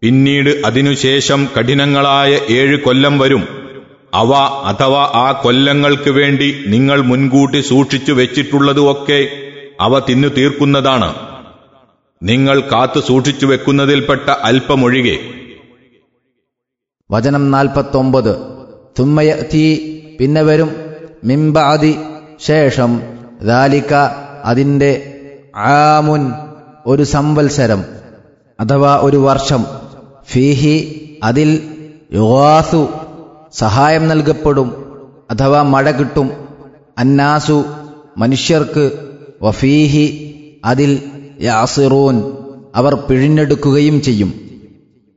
പിന്നീട് അതിനുശേഷം കഠിനങ്ങളായ ഏഴ് കൊല്ലം വരും അവ അഥവാ ആ കൊല്ലങ്ങൾക്ക് വേണ്ടി നിങ്ങൾ മുൻകൂട്ടി സൂക്ഷിച്ചു വെച്ചിട്ടുള്ളതുമൊക്കെ അവ തിന്നു തീർക്കുന്നതാണ് നിങ്ങൾ കാത്തു സൂക്ഷിച്ചു വെക്കുന്നതിൽപ്പെട്ട അല്പമൊഴികെ വചനം നാൽപ്പത്തൊമ്പത് തുമ്മയത്തി പിന്നെ വരും മിംബാദി ശേഷം ദാലിക അതിൻ്റെ ആമുൻ ഒരു സംവത്സരം അഥവാ ഒരു വർഷം ഫീഹി അതിൽ യുവാസു സഹായം നൽകപ്പെടും അഥവാ മഴ കിട്ടും അന്നാസു മനുഷ്യർക്ക് വഫീഹി അതിൽ യാസിറൂൻ അവർ പിഴിഞ്ഞെടുക്കുകയും ചെയ്യും